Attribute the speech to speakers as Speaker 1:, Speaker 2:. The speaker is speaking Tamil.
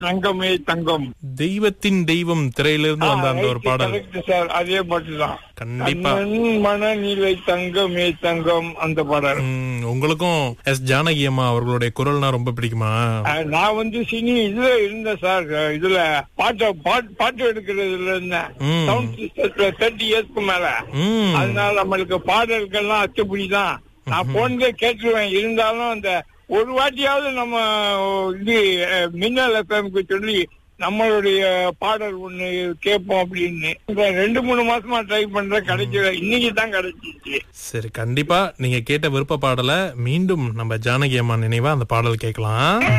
Speaker 1: தங்கமே தங்கம்
Speaker 2: தெய்வத்தின் தெய்வம் திரையிலிருந்து வந்த அந்த ஒரு பாடல்
Speaker 1: கரெக்ட் சார் அதே பாட்டு தான்
Speaker 2: கண்டிப்பா
Speaker 1: கண்ணன் மனநிலை தங்கமே தங்கம் அந்த பாடல்
Speaker 2: ம், உங்களுக்கும் எஸ் ஜானகி அம்மா அவர்களுடைய குரல்னா ரொம்ப பிடிக்குமா
Speaker 1: அஹ், நான் வந்து சினி இதுல இருந்தேன் சார் அஹ், இதுல பாட்டு பாட்டு பாட்டு எடுக்கிறதுல இருந்தேன்
Speaker 2: ம்.
Speaker 1: சவுண்ட் சிஸ்டத்துல தேர்ட்டி இயர்ஸ்க்கு மேல
Speaker 2: ம்
Speaker 1: அதனால நம்மளுக்கு பாடல்கள்லாம் அத்துப்படி தான் நான் போனதே கேட்டுருவேன் இருந்தாலும் அந்த ஒரு வாட்டியாவது நம்ம இது அஹ், மின்னல் எஃப்எம்க்கு சொல்லி நம்மளுடைய பாடல் ஒண்ணு கேட்போம் அப்படின்னு இந்த ரெண்டு மூணு மாசமா ட்ரை பண்றேன் கிடைக்கல இன்னைக்கு தான் கிடைச்சிச்சு
Speaker 2: சரி கண்டிப்பா நீங்க கேட்ட விருப்ப பாடலை மீண்டும் நம்ம ஜானகி அம்மா நினைவா அந்த பாடல் கேட்கலாம்